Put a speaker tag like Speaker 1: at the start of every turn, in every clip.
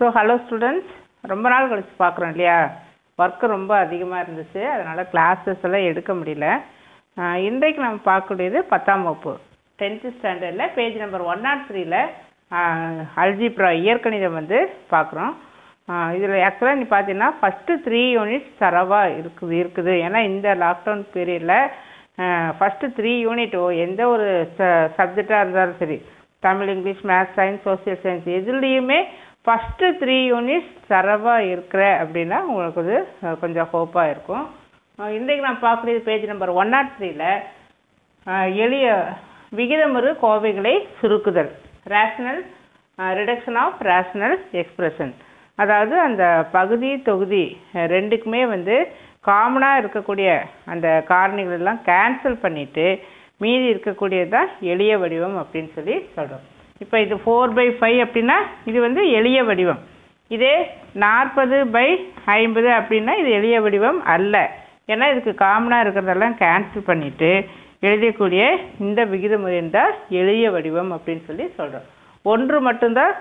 Speaker 1: so hello students ரொம்ப நாள் கழிச்சு பார்க்குறோம் இல்லையா ஒர்க்கு ரொம்ப அதிகமாக இருந்துச்சு அதனால் கிளாஸஸ் எல்லாம் எடுக்க முடியல ஆஹ் இன்றைக்கு நம்ம பார்க்கக்கூடியது பத்தாம் வகுப்பு டென்த்து ஸ்டாண்டர்டில் பேஜ் நம்பர் ஒன் நாட் த்ரீல அல்ஜிப்ரா இயற்கணிதம் வந்து பார்க்குறோம் இதில் ஆக்சுவலாக நீ பார்த்தீங்கன்னா ஃபஸ்ட்டு த்ரீ யூனிட்ஸ் தரவாக இருக்குது இருக்குது ஏன்னா இந்த லாக்டவுன் பீரியடில் ஃபஸ்ட்டு த்ரீ யூனிட் எந்த ஒரு ச சப்ஜெக்டாக இருந்தாலும் சரி Tamil English maths science social science எதுலேயுமே ஃபஸ்ட்டு த்ரீ யூனிட்ஸ் தரவாக இருக்கிற அப்படின்னா உங்களுக்கு வந்து அஹ், கொஞ்சம் ஹோப்பாக இருக்கும் அஹ், இன்றைக்கு நான் பார்க்கக்கூடியது பேஜ் நம்பர் ஒன் நாட் த்ரீல எளிய விகிதமுறு கோவைகளை சுருக்குதல் rational reduction of rational expression அதாவது அந்த பகுதி தொகுதி அஹ், ரெண்டுக்குமே வந்து காமனாக இருக்கக்கூடிய அந்த காரணிகள் எல்லாம் கேன்சல் பண்ணிவிட்டு மீதி இருக்கக்கூடியது தான் எளிய வடிவம் அப்படின்னு சொல்லி சொல்கிறோம் இப்போ இது ஃபோர் பை ஃபைவ் அப்படின்னா இது வந்து எளிய வடிவம் இதே நாற்பது பை ஐம்பது அப்படின்னா இது எளிய வடிவம் அல்ல ஏன்னா இதுக்கு காமனாக இருக்கிறதெல்லாம் கேன்சல் பண்ணிவிட்டு எழுதக்கூடிய இந்த விகிதமுறை தான் எளிய வடிவம் அப்படின்னு சொல்லி சொல்கிறோம் ஒன்று மட்டும்தான்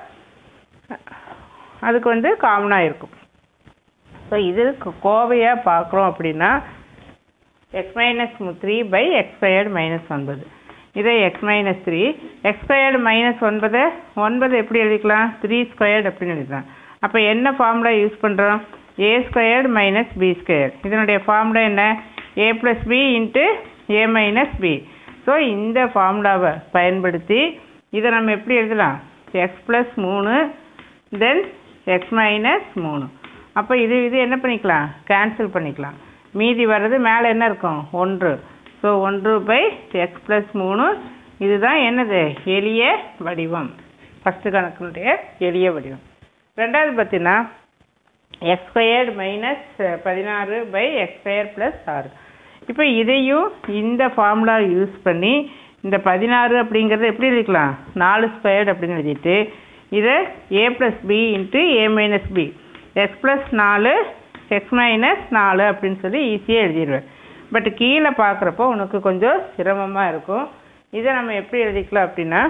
Speaker 1: அதுக்கு வந்து காமனாக இருக்கும் ஸோ இது கோவையாக பார்க்குறோம் அப்படின்னா x minus three by x squared minus ஒன்பது இதே x minus three x squared minus ஒன்பது ஒன்பது எப்படி எழுதிக்கலாம் த்ரீ ஸ்கொயர்டு அப்படின்னு எழுதிக்கலாம் அப்போ என்ன ஃபார்முலா யூஸ் பண்ணுறோம் a squared minus b square இதனுடைய ஃபார்முலா என்ன a plus b into a minus b so இந்த ஃபார்முலாவை பயன்படுத்தி இதை நம்ம எப்படி எழுதலாம் எக்ஸ் ப்ளஸ் மூணு தென் எக்ஸ் மைனஸ் மூணு அப்போ இது இது என்ன பண்ணிக்கலாம் கேன்சல் பண்ணிக்கலாம் மீதி வர்றது மேலே என்ன இருக்கும் ஒன்று ஸோ ஒன்று பை எக்ஸ் ப்ளஸ் மூணு இதுதான் என்னது எளிய வடிவம் ஃபஸ்ட்டு கணக்கினுடைய எளிய வடிவம் ரெண்டாவது பார்த்தீங்கன்னா எக்ஸ் ஸ்கொயர்டு மைனஸ் பதினாறு பை எக்ஸ் ஸ்கொயர் ப்ளஸ் ஆறு இப்போ இதையும் இந்த ஃபார்முலா யூஸ் பண்ணி இந்த பதினாறு அப்படிங்கிறத எப்படி எழுதிக்கலாம் நாலு ஸ்கொயர்டு அப்படின்னு எழுதிட்டு இதை a plus b into a minus b x plus நாலு எக்ஸ் மைனஸ் நாலு அப்படின்னு சொல்லி ஈஸியாக எழுதிடுவேன் பட் கீழே பார்க்குறப்போ உனக்கு கொஞ்சம் சிரமமாக இருக்கும் இதை நம்ம எப்படி எழுதிக்கலாம் அப்படின்னா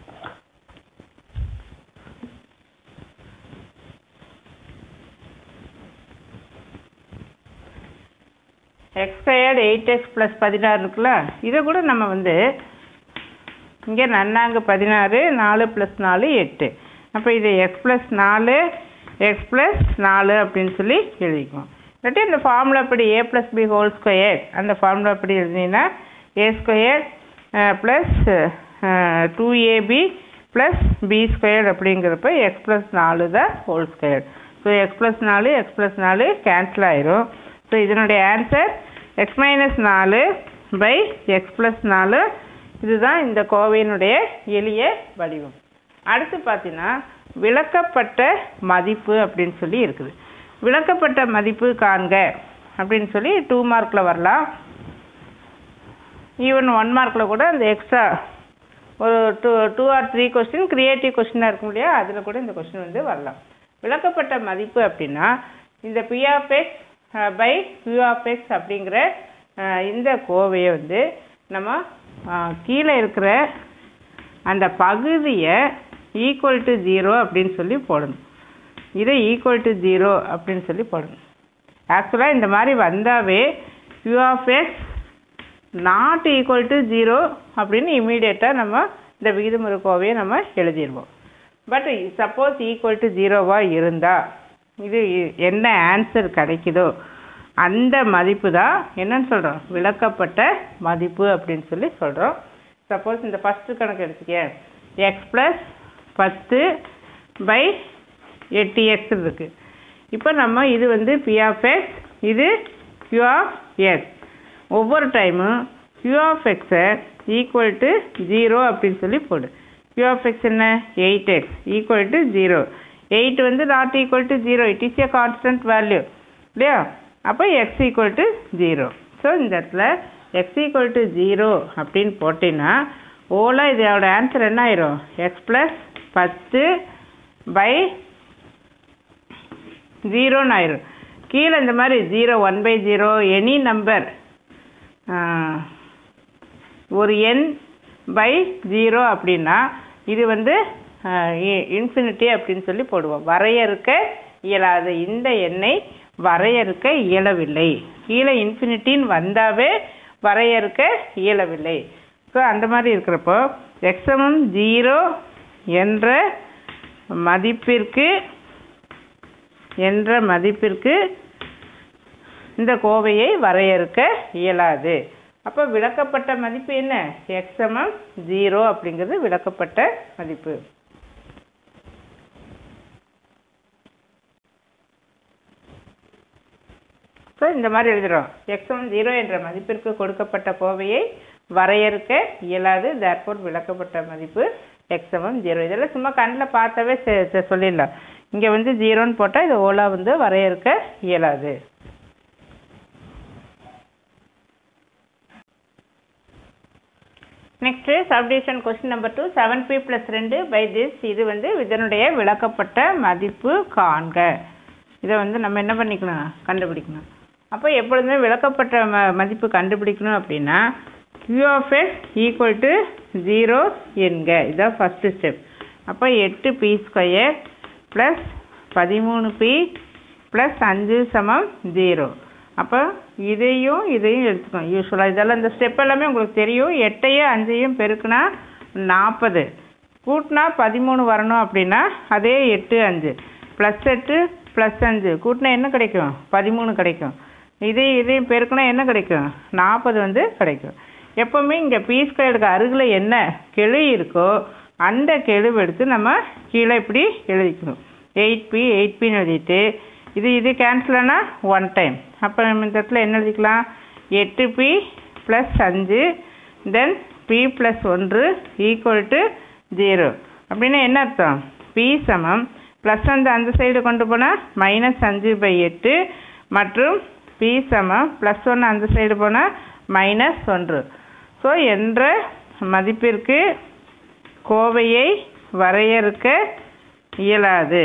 Speaker 1: x squared eight x plus பதினாறு இருக்குல்ல இதை கூட நம்ம வந்து இங்கே நன்னாங்க பதினாறு நாலு ப்ளஸ் நாலு எட்டு அப்போ இது எக்ஸ் ப்ளஸ் நாலு எக்ஸ் ப்ளஸ் நாலு அப்படின்னு சொல்லி எழுதிக்குவோம் இல்லாட்டி இந்த ஃபார்முலா படி a plus b whole square அந்த ஃபார்முலா படி எழுதினீங்கன்னா a square plus two a b plus b square அப்படிங்கிறப்ப எக்ஸ் ப்ளஸ் நாலு தான் whole square so x plus நாலு எக்ஸ் ப்ளஸ் நாலு கேன்சல் ஆயிரும் ஸோ இதனுடைய ஆன்சர் எக்ஸ் மைனஸ் நாலு பை எக்ஸ் ப்ளஸ் நாலு இதுதான் இந்த கோவையினுடைய எளிய வடிவம் அடுத்து பார்த்தீங்கன்னா விளக்கப்பட்ட மதிப்பு அப்படின்னு சொல்லி இருக்குது விளக்கப்பட்ட மதிப்பு காண்க அப்படின்னு சொல்லி டூ மார்க்கில் வரலாம் ஈவன் ஒன் மார்க்கில் கூட அந்த எக்ஸ்ட்ரா ஒரு two two or three question creative கொஸ்டினாக இருக்கும் இல்லையா அதில் கூட இந்த கொஸ்டின் வந்து வரலாம் விளக்கப்பட்ட மதிப்பு அப்படின்னா இந்த பிஆஃப்எக்ஸ் பை கியூஆஃப்எக்ஸ் அப்படிங்கிற அஹ், இந்த கோவையை வந்து நம்ம அஹ், கீழே இருக்கிற அந்த பகுதியை ஈக்குவல் டு ஜீரோ அப்படின்னு சொல்லி போடணும் இதை ஈக்குவல் டு ஜீரோ அப்படின்னு சொல்லி போடணும் ஆக்சுவலாக இந்த மாதிரி வந்தாவே q of x not equal to zero அப்படின்னு இமீடியட்டாக நம்ம இந்த விகிதமுறை கோவையை நம்ம எழுதிடுவோம் பட் சப்போஸ் ஈக்குவல் டு ஜீரோவாக இருந்தால் இது இ- என்ன ஆன்சர் கிடைக்குதோ அந்த மதிப்பு தான் என்னன்னு சொல்கிறோம் விளக்கப்பட்ட மதிப்பு அப்படின்னு சொல்லி சொல்கிறோம் சப்போஸ் இந்த ஃபஸ்ட்டு கணக்கு எடுத்துக்க எக்ஸ் ப்ளஸ் பத்து பை எட்டு எக்ஸ் இருக்குது இப்போ நம்ம இது வந்து பி ஆஃப் எக்ஸ் இது q ஆஃப் எக்ஸ் ஒவ்வொரு டைமும் q ஆஃப் எக்ஸை ஈக்குவல் டு ஜீரோ அப்படின்னு சொல்லி போடு q ஆஃப் எக்ஸ் என்ன eight x equal to zero eight வந்து not equal to zero it is a constant value இல்லையா அப்போ x equal to zero so இந்த இடத்துல எக்ஸ் ஈக்குவல் டு ஜீரோ அப்படின்னு போட்டிங்கன்னா ஓலா இதோட ஆன்சர் என்ன ஆயிரும் எக்ஸ் ப்ளஸ் பத்து பை ஜீரோன்னு ஆயிரும் கீழே இந்த மாதிரி zero one by zero any number ஒரு எண் பை ஜீரோ அப்படின்னா இது வந்து இன்ஃபினிட்டி அப்படின்னு சொல்லி போடுவோம் வரையறுக்க இயலாது இந்த எண்ணை வரையறுக்க இயலவில்லை கீழே இன்ஃபினிட்டின்னு வந்தாவே வரையறுக்க இயலவில்லை ஸோ அந்த மாதிரி இருக்கிறப்போ எக்ஸமம் ஜீரோ என்ற மதிப்பிற்கு என்ற மதிப்பிற்கு இந்த கோவையை வரையறுக்க இயலாது அப்போ விளக்கப்பட்ட மதிப்பு என்ன எக்ஸமம் ஜீரோ அப்படிங்கிறது விளக்கப்பட்ட மதிப்பு ஸோ இந்த மாதிரி எழுதுகிறோம் எக்ஸமம் ஜீரோ என்ற மதிப்பிற்கு கொடுக்கப்பட்ட கோவையை வரையறுக்க இயலாது தேர்ஃபோர் விளக்கப்பட்ட மதிப்பு எக்ஸமம் ஜீரோ இதெல்லாம் சும்மா கண்ணில் பார்த்தாவே செ- செ- சொல்லிடலாம் இங்கே வந்து ஜீரோன்னு போட்டால் இது ஓலா வந்து வரையறுக்க இயலாது next subdivision question number two seven b plus ரெண்டு பை திஸ் இது வந்து இதனுடைய விளக்கப்பட்ட மதிப்பு காண்க இதை வந்து நம்ம என்ன பண்ணிக்கணும் கண்டுபிடிக்கணும் அப்போ எப்பொழுதுமே விளக்கப்பட்ட ம மதிப்பு கண்டுபிடிக்கணும் அப்படின்னா q of x equal to zero என்க இதுதான் ஃபஸ்ட்டு ஸ்டெப் அப்போ எட்டு பி ஸ்கொயர் ப்ளஸ் பதிமூணு பி ப்ளஸ் அஞ்சு சமம் ஜீரோ அப்போ இதையும் இதையும் எடுத்துக்கோங்க யூஸ்வலாக இதெல்லாம் இந்த ஸ்டெப் எல்லாமே உங்களுக்கு தெரியும் எட்டையும் அஞ்சையும் பெருக்குனா நாற்பது கூட்டினா பதிமூணு வரணும் அப்படின்னா அதே எட்டு அஞ்சு ப்ளஸ் எட்டு ப்ளஸ் அஞ்சு கூட்டினா என்ன கிடைக்கும் பதிமூணு கிடைக்கும் இதையும் இதையும் பெருக்குனா என்ன கிடைக்கும் நாற்பது வந்து கிடைக்கும் எப்போவுமே இங்கே பி ஸ்கொயருக்கு அருகில் என்ன கெழு இருக்கோ அந்த கெழுவை எடுத்து நம்ம கீழே இப்படி எழுதிக்கணும் எயிட் பி எயிட் பின்னு எழுதிட்டு இது இது கேன்சல்னா ஒன் டைம் அப்போ நம்ம இந்த இடத்துல என்ன எழுதிக்கலாம் எட்டு பி ப்ளஸ் அஞ்சு தென் பி ப்ளஸ் ஒன்று ஈக்குவல் டு ஜீரோ அப்படின்னா என்ன அர்த்தம் பி சமம் ப்ளஸ் வந்து அந்த சைடு கொண்டு போனால் மைனஸ் அஞ்சு பை எட்டு மற்றும் பி சமம் ப்ளஸ் ஒன்று அந்த சைடு போனால் மைனஸ் ஒன்று ஸோ என்ற மதிப்பிற்கு கோவையை வரையறுக்க இயலாது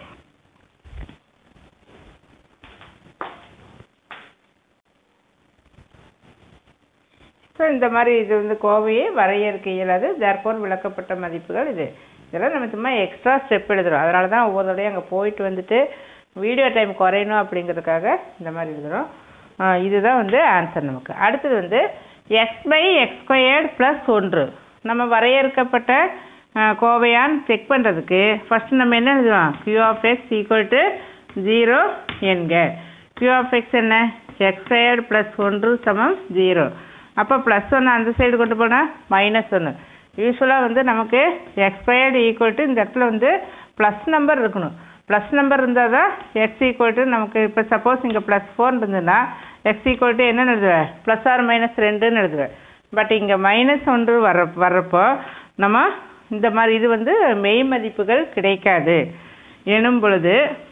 Speaker 1: ஸோ இந்த மாதிரி இது வந்து கோவையை வரையறுக்க இயலாது தேர்ஃபோர் விளக்கப்பட்ட மதிப்புகள் இது இதெல்லாம் நம்ம சும்மா எக்ஸ்ட்ரா ஸ்டெப் எழுதுறோம் அதனால தான் ஒவ்வொரு தடையும் அங்கே போயிட்டு வந்துட்டு வீடியோ டைம் குறையணும் அப்படிங்கிறதுக்காக இந்த மாதிரி எழுதுகிறோம் ஆஹ் இதுதான் வந்து ஆன்சர் நமக்கு அடுத்தது வந்து x by x squared plus ஒன்று நம்ம வரையறுக்கப்பட்ட ஆஹ் கோவையான்னு செக் பண்ணுறதுக்கு ஃபஸ்ட்டு நம்ம என்ன எழுதுவோம் q of x equal to zero என்க q ஆஃப் எக்ஸ் என்ன எக்ஸ் ஸ்கொயர்டு ப்ளஸ் ஒன்று சமம் ஜீரோ அப்போ ப்ளஸ் ஒன்று அந்த சைடு கொண்டு போனால் மைனஸ் ஒன்று யூஸ்வலாக வந்து நமக்கு எக்ஸ் ஸ்கொயர்டு ஈக்குவல் டு இந்த இடத்துல வந்து ப்ளஸ் நம்பர் இருக்கணும் ப்ளஸ் நம்பர் இருந்தால் தான் எக்ஸ் ஈக்குவல் டு நமக்கு இப்போ சப்போஸ் இங்கே ப்ளஸ் ஃபோர் இருந்ததுன்னா எக்ஸ் ஈக்குவல் டு என்னன்னு எழுதுவேன் ப்ளஸ் ஆர் மைனஸ் ரெண்டுன்னு எழுதுவேன் பட் இங்கே மைனஸ் ஒன்று வர வர்றப்போ நம்ம இந்த மாதிரி இது வந்து மெய் மதிப்புகள் கிடைக்காது எனும் பொழுது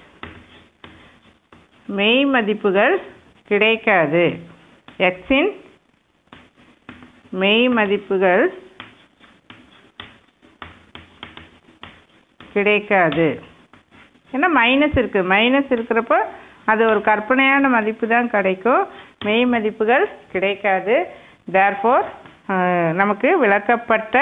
Speaker 1: மெய் மதிப்புகள் கிடைக்காது எக்ஸின் மெய் மதிப்புகள் கிடைக்காது ஏன்னா மைனஸ் இருக்குது மைனஸ் இருக்கிறப்போ அது ஒரு கற்பனையான மதிப்பு தான் கிடைக்கும் மெய் மதிப்புகள் கிடைக்காது தேர்ஃபோர் நமக்கு விளக்கப்பட்ட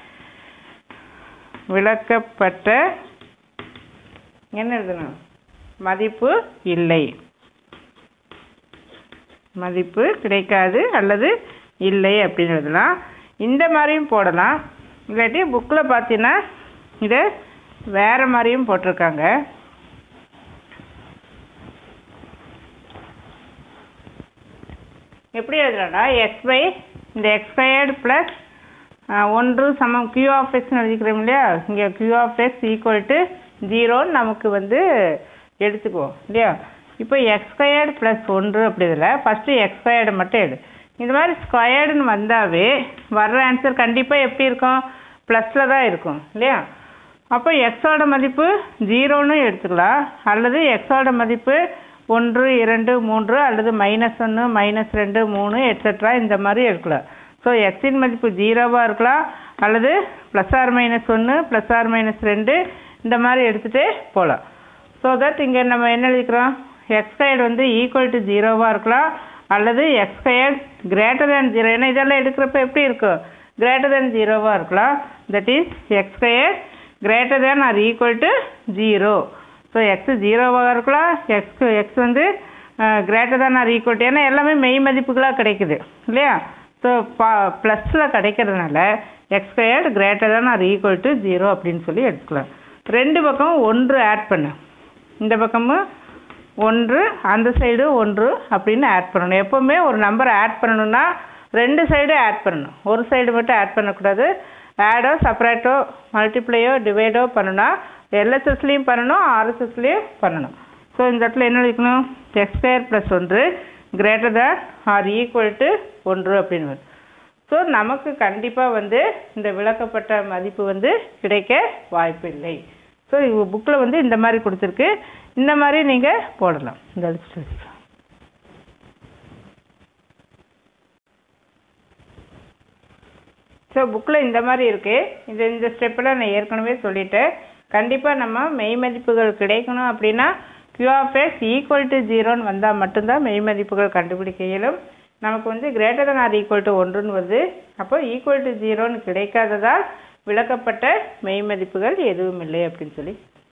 Speaker 1: விளக்கப்பட்ட என்ன எழுதணும் மதிப்பு இல்லை மதிப்பு கிடைக்காது அல்லது இல்லை அப்படின்னு எழுதலாம் இந்த மாதிரியும் போடலாம் இல்லாட்டி புக்கில் பார்த்தீங்கன்னா இதை வேறு மாதிரியும் போட்டிருக்காங்க எப்படி எழுதலாம்னா எக்ஸ் பை இந்த எக்ஸ் ஸ்கொயர்டு ப்ளஸ் ஒன்று சமம் q ஆஃப் எக்ஸ்னு எழுதிக்கிறோம் இல்லையா இங்கே q of x equal to ஜீரோன்னு நமக்கு வந்து எடுத்துக்குவோம் இல்லையா இப்போ எக்ஸ் ஸ்கொயர்டு ப்ளஸ் ஒன்று அப்படி இதில் ஃபஸ்ட்டு எக்ஸ் ஸ்கொயர்டு மட்டும் எடு இந்த மாதிரி ஸ்கொயர்டுன்னு வந்தாவே வர்ற ஆன்சர் கண்டிப்பாக எப்படி இருக்கும் ப்ளஸில் தான் இருக்கும் இல்லையா அப்போ எக்ஸோட மதிப்பு ஜீரோன்னு எடுத்துக்கலாம் அல்லது எக்ஸோட மதிப்பு ஒன்று இரண்டு மூன்று அல்லது மைனஸ் ஒன்று மைனஸ் ரெண்டு மூணு எட்ஸெட்ரா இந்த மாதிரி எடுக்கலாம் ஸோ எக்ஸின் மதிப்பு ஜீரோவாக இருக்கலாம் அல்லது ப்ளஸ் ஆர் மைனஸ் ஒன்று ப்ளஸ் ஆர் மைனஸ் ரெண்டு இந்த மாதிரி எடுத்துகிட்டே போகலாம் ஸோ தட் இங்கே நம்ம என்ன எழுதிக்கிறோம் எக்ஸ் ஸ்கொயர்டு வந்து ஈக்குவல் டு ஜீரோவாக இருக்கலாம் அல்லது x squared greater than zero ஏன்னா இதெல்லாம் எடுக்கிறப்ப எப்படி இருக்கும் கிரேட்டர் தேன் ஜீரோவாக இருக்கலாம் that is x square greater than or equal to zero so x ஜீரோவாக இருக்கலாம் எக்ஸ் எக்ஸ் வந்து greater than or equal to ஏன்னா எல்லாமே மெய் மதிப்புகளாக கிடைக்குது இல்லையா ஸோ பா ப்ளஸில் கிடைக்கிறதுனால x squared greater than or equal to zero அப்படின்னு சொல்லி எடுத்துக்கலாம் ரெண்டு பக்கமும் ஒன்று ஆட் பண்ணு இந்த பக்கமும் ஒன்று அந்த சைடு ஒன்று அப்படின்னு ஆட் பண்ணணும் எப்போவுமே ஒரு நம்பரை ஆட் பண்ணணும்னா ரெண்டு சைடும் ஆட் பண்ணணும் ஒரு சைடு மட்டும் ஆட் பண்ணக்கூடாது ஆடோ செப்பரேட்டோ மல்டிப்ளையோ டிவைடோ பண்ணணும்னா எல்எஸ்எஸ்லேயும் பண்ணணும் ஆர்எஸ்எஸ்லேயும் பண்ணணும் ஸோ இந்த இடத்துல என்ன எழுதிக்கணும் எக்ஸ் ஸ்கொயர் ப்ளஸ் ஒன்று greater than or equal to ஒன்று அப்படின்னு வரும் ஸோ நமக்கு கண்டிப்பாக வந்து இந்த விளக்கப்பட்ட மதிப்பு வந்து கிடைக்க வாய்ப்பில்லை ஸோ புக்கில் வந்து இந்த மாதிரி கொடுத்துருக்கு இந்த மாதிரி நீங்கள் போடலாம் இந்த அழிச்சிட்டு வச்சுக்கலாம் ஸோ புக்கில் இந்த மாதிரி இருக்குது இது இந்த ஸ்டெப்பில் நான் ஏற்கனவே சொல்லிட்டேன் கண்டிப்பாக நம்ம மெய் மதிப்புகள் கிடைக்கணும் அப்படின்னா q of x equal to ஜீரோன்னு வந்தால் மட்டும்தான் மெய் மதிப்புகள் கண்டுபிடிக்க இயலும் நமக்கு வந்து greater than or equal to ஒன்றுன்னு வருது அப்போ ஈக்குவல் டு ஜீரோன்னு கிடைக்காததால் விளக்கப்பட்ட மெய் மதிப்புகள் எதுவும் இல்லை அப்படின்னு சொல்லி